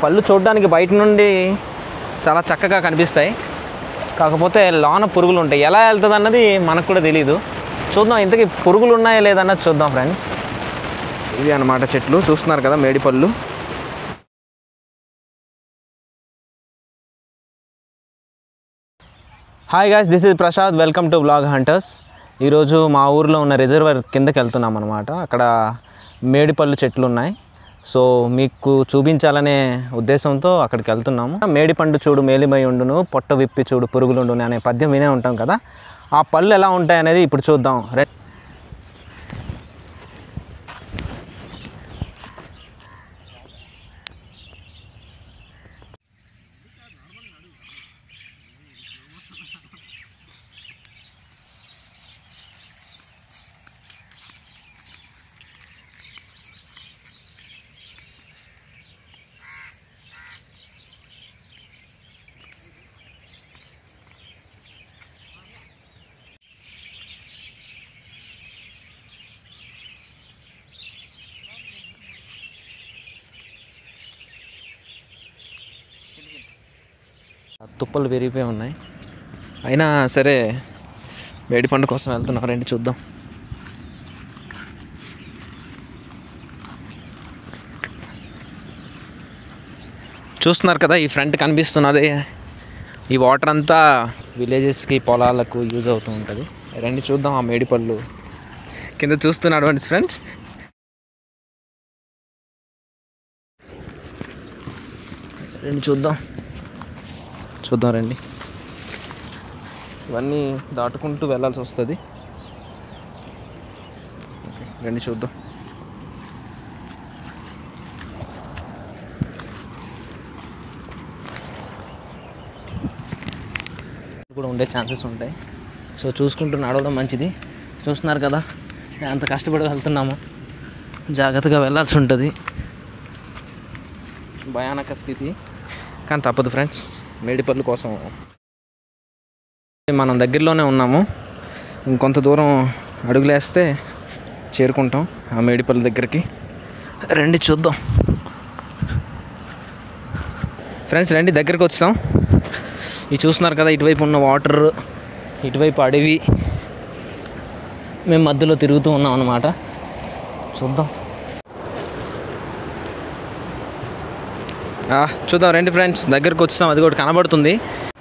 పళ్ళు చూడడానికి బయట నుండి చాలా చక్కగా కనిపిస్తాయి కాకపోతే లోన పురుగులు ఉంటాయి ఎలా వెళ్తుంది అన్నది మనకు కూడా తెలియదు చూద్దాం ఇంతకీ పురుగులు ఉన్నాయా లేదన్నది చూద్దాం ఫ్రెండ్స్ ఇవి అన్నమాట చెట్లు చూస్తున్నారు కదా మేడి పళ్ళు hi guys this is Prasad welcome to blog hunters ఈరోజు మా ఊర్లో ఉన్న రిజర్వర్ కిందకి వెళ్తున్నాం అనమాట అక్కడ మేడిపళ్ళు చెట్లు ఉన్నాయి సో మీకు చూపించాలనే ఉద్దేశంతో అక్కడికి వెళ్తున్నాము మేడిపండు చూడు మేలిమై ఉండును పొట్ట విప్పి చూడు పురుగులుండును అనే పద్యం వినే ఉంటాం కదా ఆ పళ్ళు ఎలా ఉంటాయి అనేది ఇప్పుడు చూద్దాం రే తుప్పలు పెరిగిపోయి ఉన్నాయి అయినా సరే మేడిపండు కోసం వెళ్తున్నాం రండి చూద్దాం చూస్తున్నారు కదా ఈ ఫ్రంట్ కనిపిస్తున్నది ఈ వాటర్ అంతా విలేజెస్కి పొలాలకు యూజ్ అవుతూ ఉంటుంది రండి చూద్దాం ఆ మేడిపళ్ళు కింద చూస్తున్నటువంటి ఫ్రెండ్స్ రండి చూద్దాం చూద్దాం రండి ఇవన్నీ దాటుకుంటూ వెళ్ళాల్సి వస్తుంది ఓకే, రండి చూద్దాం కూడా ఉండే ఛాన్సెస్ ఉంటాయి సో చూసుకుంటూ నడవడం మంచిది చూస్తున్నారు కదా ఎంత కష్టపడి వెళ్తున్నాము జాగ్రత్తగా వెళ్ళాల్సి ఉంటుంది భయానక స్థితి కానీ తప్పదు ఫ్రెండ్స్ మేడిపళ్ళు కోసం మనం దగ్గరలోనే ఉన్నాము ఇంకొంత దూరం అడుగులేస్తే చేరుకుంటాం ఆ మేడిపల్లి దగ్గరికి రండి చూద్దాం ఫ్రెండ్స్ రండి దగ్గరికి వచ్చాం ఇది చూస్తున్నారు కదా ఇటువైపు ఉన్న వాటర్ ఇటువైపు అడవి మేము మధ్యలో తిరుగుతూ ఉన్నాం అన్నమాట చూద్దాం ఆ, చూద్దాం రండి ఫ్రెండ్స్ దగ్గరకు వచ్చాం అది కూడా కనబడుతుంది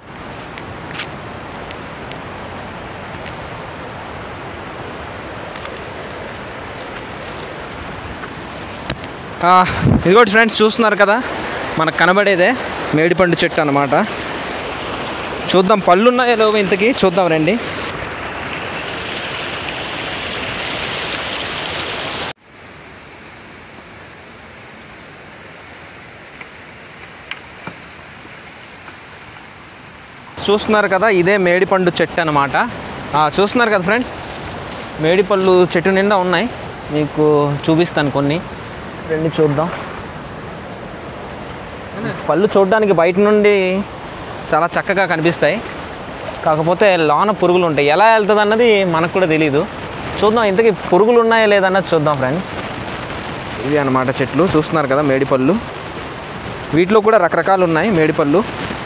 ఆ, ఇదిగోటి ఫ్రెండ్స్ చూస్తున్నారు కదా మనకు కనబడేదే మేడిపండు చెట్టు అన్నమాట చూద్దాం పళ్ళు ఉన్నాయో లేవో ఇంతకి చూద్దాం రండి చూస్తున్నారు కదా ఇదే మేడిపండు చెట్టు అనమాట చూస్తున్నారు కదా ఫ్రెండ్స్ మేడిపళ్ళు చెట్టు నిండా ఉన్నాయి మీకు చూపిస్తాను కొన్ని రెండు చూద్దాం పళ్ళు చూడడానికి బయట నుండి చాలా చక్కగా కనిపిస్తాయి కాకపోతే లోన పురుగులు ఉంటాయి ఎలా వెళ్తుంది అన్నది మనకు కూడా తెలియదు చూద్దాం ఇంతకీ పురుగులు ఉన్నాయా లేదన్నది చూద్దాం ఫ్రెండ్స్ ఇవి అన్నమాట చెట్లు చూస్తున్నారు కదా మేడిపళ్ళు వీటిలో కూడా రకరకాలు ఉన్నాయి మేడిపళ్ళు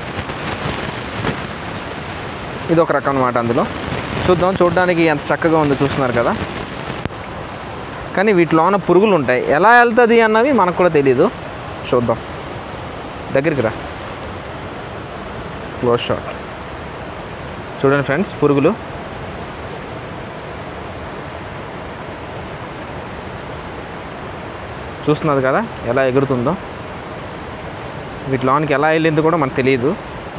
ఇది ఒక రకం అనమాట అందులో చూద్దాం చూడడానికి ఎంత చక్కగా ఉందో చూస్తున్నారు కదా కానీ వీటిలోన పురుగులు ఉంటాయి ఎలా వెళ్తుంది అన్నవి మనకు కూడా తెలియదు చూద్దాం దగ్గరికి రా క్లోజ్ షాట్ చూడండి ఫ్రెండ్స్ పురుగులు చూస్తున్నారు కదా ఎలా ఎగురుతుందో వీటిలోనికి ఎలా వెళ్ళిందో కూడా మనకు తెలియదు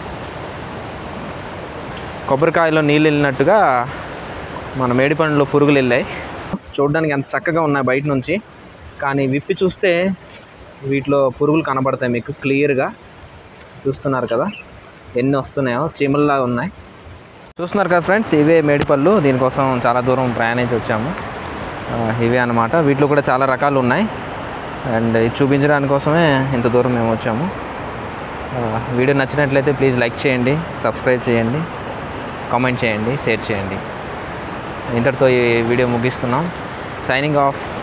కొబ్బరికాయలో నీళ్ళు వెళ్ళినట్టుగా మన మేడిపండులో పురుగులు వెళ్ళాయి చూడడానికి ఎంత చక్కగా ఉన్నాయి బయట నుంచి కానీ విప్పి చూస్తే వీటిలో పురుగులు కనబడతాయి మీకు క్లియర్గా చూస్తున్నారు కదా ఎన్ని వస్తున్నాయో చీమల్లా ఉన్నాయి చూస్తున్నారు కదా ఫ్రెండ్స్ ఇవే మేడిపళ్ళు దీనికోసం చాలా దూరం ప్రయాణించి వచ్చాము ఆ, ఇవే అన్నమాట వీటిలో కూడా చాలా రకాలు ఉన్నాయి అండ్ ఇది చూపించడానికి కోసమే ఇంత దూరం మేము వచ్చాము ఆ, వీడియో నచ్చినట్లయితే ప్లీజ్ లైక్ చేయండి సబ్స్క్రైబ్ చేయండి కామెంట్ చేయండి షేర్ చేయండి ఇంతటితో ఈ వీడియో ముగిస్తున్నాం సైనింగ్ ఆఫ్